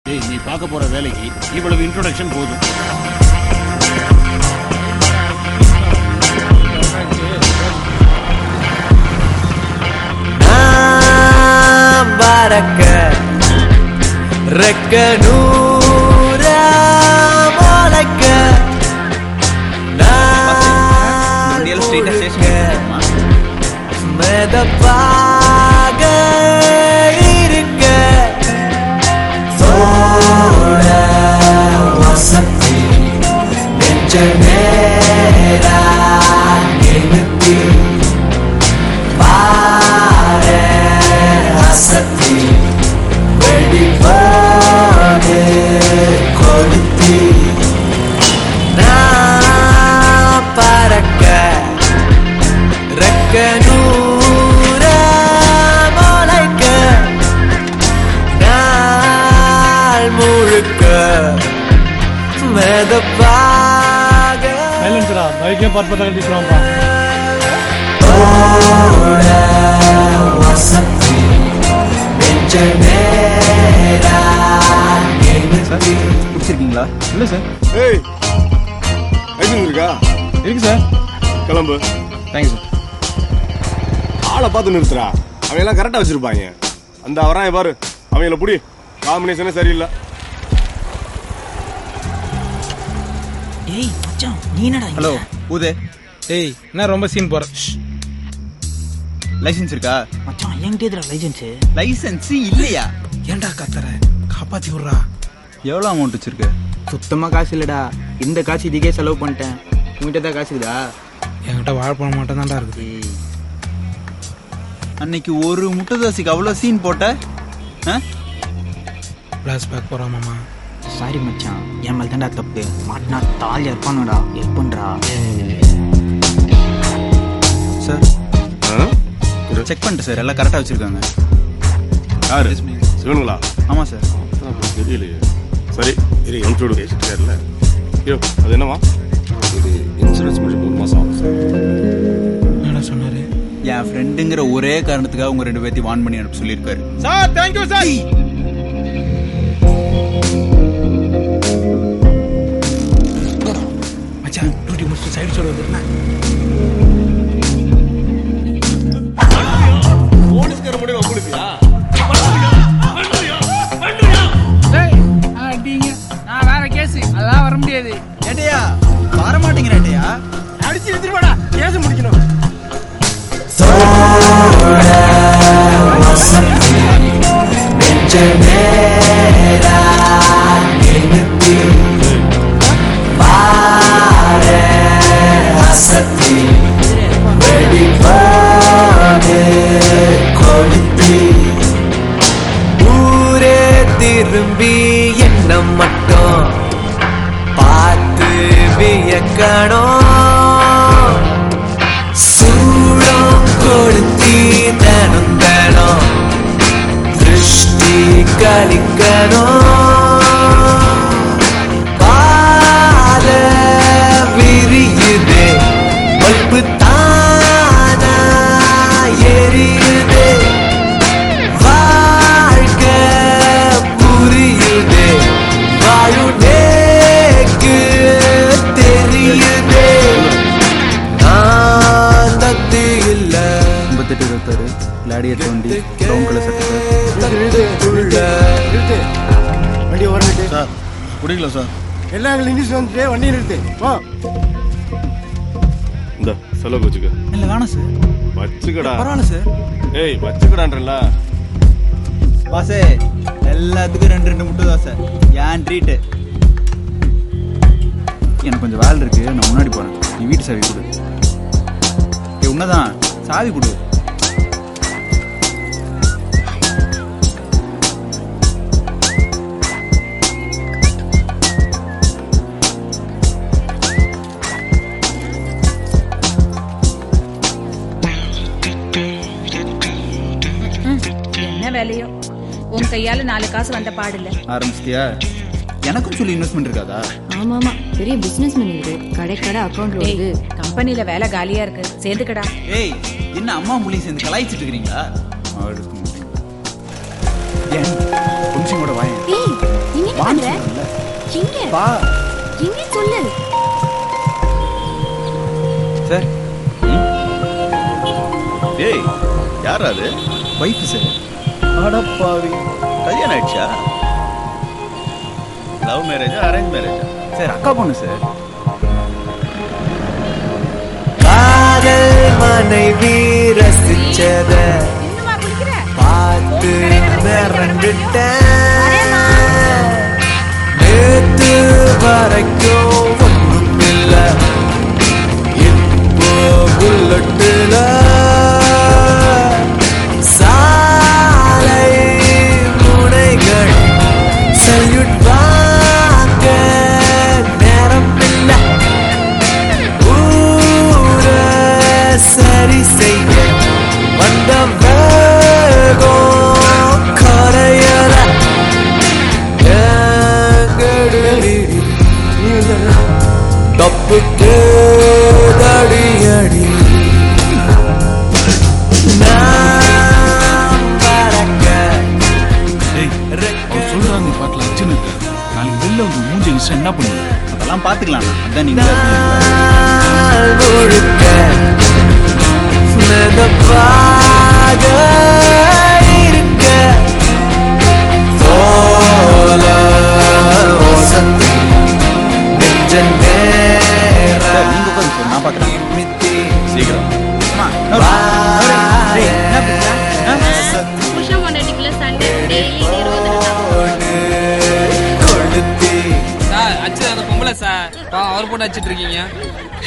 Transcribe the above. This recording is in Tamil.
ஏய் நீ பார்க்க போற வேலைக்கு இவ்வளவு இன்ட்ரோடக்ஷன் போதும் நான் பறக்க ரெக்க நூற முளைக்க நான் வண்டியில straight ஆ station க்கு போகணுமா? மெதப்பாக இருக்க தோட வசதி நெஞ்ச நேரா நிறுத்தி பாரு அசத்தி வெடிப்பாடு கொளுத்தி நான் பறக்க ரெக்க நூற முளைக்க நாள் முழுக்க மெதப்பாக சைலன்ஸ்ரா பைக்கே பார்த்து பார்த்தா கட்டிக்கிறான்ப்பா ஓட வசதி நெஞ்ச நேரா நிறுத்தி குடிச்சிருக்கீங்களா இல்லை சார் ஏய் லைசன்ஸ் இருக்கா இருக்கு சார் கிளம்பு தேங்க்யூ சார் ஆளை பார்த்து நிறுத்துறா அவங்க எல்லாம் கரெக்டா வச்சிருப்பாங்க அந்த வரான் பாரு அவங்கள புடி காம்பினேஷனே சரியில்லை ஏய் மச்சான் நீ என்னடா இங்க? ஹலோ ஊதே ஏய் என்ன ரொம்ப சீன் போற லைசென்ஸ் இருக்கா மச்சான் என்கிட்ட எதுடா லைசன்ஸ் லைசென்ஸ் இல்லையா ஏன்டா கத்துற காப்பாத்தி விடுறா எவ்வளோ அமௌண்ட் வச்சிருக்க சுத்தமா காசு இல்லடா இந்த காசு இதுக்கே செலவு பண்ணிட்டேன் உங்ககிட்ட தான் காசு இருக்குதா என்கிட்ட வாழைப்பழம் மட்டும் தான்டா இருக்குது அன்னைக்கு ஒரு முட்டை தோசைக்கு அவ்வளோ சீன் போட்ட ஆ? பேக் போறா மாமா சாரி மச்சான் என் மேல தான்டா தப்பு மாட்டினா தாலி இருப்பானுடா எப்பன்றா சார் செக் பண்ணிட்டு சார் எல்லாம் கரெக்டாக வச்சிருக்காங்க யாரு சிவனுங்களா ஆமாம் சார் அப்புறம் தெரியலையே சரி இரு இன்ட்ரோடு பேசிட்டார்ல ஐயோ அது என்னவா இது இன்சூரன்ஸ் முடிஞ்சு ஒரு மாசம் ஆகும் சார் என்னடா சொன்னாரு என் ஃப்ரெண்டுங்கிற ஒரே காரணத்துக்காக உங்க ரெண்டு பேர்த்தையும் வான் பண்ணி அனுப்ப சொல்லியிருக்காரு சார் தேங்க்யூ சார் மச்சான் டியூட்டி முடிச்சுட்டு சைடு சோடு வந்துருந்தேன் போலீஸ்கார முடிவு வம்புழுப்பியா அடிங்க நான் வேற கேஸ் அதெல்லாம் வர முடியாது ஏட்டையா வர மாட்டேங்கிறேட்டையா அடிச்சு எடுத்துருவாடா கேஸ் முடிக்கணும் நெஞ்ச நேரா நிறுத்தி பாரு அசத்தி வெடிப்பாடு கொளுத்தி ஊரே திரும்பி என்ன மட்டும் பார்த்து வியக்கணும் சூடம் கொளுத்தி தனம் தனம் திருஷ்டி கழிக்கணும் பால விரியுதே பல்பு தானா எரியுதே வாழ்க்கை புரியுதே வாழுடேக்கு தெரியுதே நான் தத்து இல்ல ஐம்பத்தெட்டு இருபத்தாறு கிளாடியர் டுவெண்ட்டி ப்ரௌன் கலர் சட்டை வண்டி ஓரணிட்டு சார் குடிக்கல சார் எல்லா இங்கிலீஷ் வந்துட்டு வண்டி நிறுத்து வா இந்த செலவு வச்சுக்க இல்லை வேணாம் சார் வச்சுக்கடா பரவாயில்ல சார் ஏய் வச்சுக்கடான்றல வாசே எல்லாத்துக்கும் ரெண்டு ரெண்டு முட்டை தோசை ஏன் ட்ரீட்டு எனக்கு கொஞ்சம் வேலை இருக்கு நான் முன்னாடி போறேன் நீ வீட்டு சாவி கொடு ஏ உன்னதான் சாவி கொடு என்ன வேலையோ உன் கையால நாலு காசு வந்த பாடில்ல ஆரம்பிச்சிட்டியா எனக்கும் சொல்லி இன்வெஸ்ட்மெண்ட் இருக்காதா ஆமா ஆமா பெரிய பிசினஸ் மேன் இவரு கடை கடை அக்கௌண்ட்ல டேய் வருது கம்பெனில வேலை காலியா இருக்கு சேர்ந்துக்கடா ஏய் என்ன அம்மா புள்ளையும் சேர்ந்து கலாய்ச்சிட்டு இருக்கிறீங்களா அடுக்கு முட்டை. ஏன் கொஞ்சம் கூட வாயேன் ஏய் நீங்க பண்ற எங்க வா எங்க சொல்லு சார் ஏய் யார் அது ஒய்ஃப் சார் அடப்பாவி கல்யாணம் ஆயிடுச்சா லவ் மேரேஜா அரேஞ்ச் மேரேஜா சார் அக்கா பொண்ணு சார் காதல் மனைவி ரசிச்சத பார்த்து மிரண்டுட்டேன் நேத்து வரைக்கும் ஒண்ணும் இல்ல இப்போ புல்லட்டுல சாலை முனைகள் சல்யூட் வாங்க நேரம் இல்லை ஊர சரி செய்ய வந்த வேகம் கரையல ஏங்கடி தப்பு கேதடியடி நான் பறக்க ஏய் அவர் சொல்றாங்க பாட்டில் அர்ஜுன் இருக்கு நாளைக்கு வெளில வந்து மூஞ்சி விஷயம் என்ன பண்ணுவீங்க அதெல்லாம் பார்த்துக்கலாம் அதான் நீங்க நாள் முழுக்க மிதப்பாக இருக்க போல ஓசத்தி நெஞ்ச நேர சார் நீங்க உட்காந்து சார் நான் பார்க்குறேன் மித்தி சீக்கிரம் புருஷன் பொண்டாட்டிக்குள்ள சண்டை டெய்லி இருபது கொளுத்தி சார் அச்சு அந்த பொம்பளை சார் அவர் போட்டு அடிச்சிட்டு இருக்கீங்க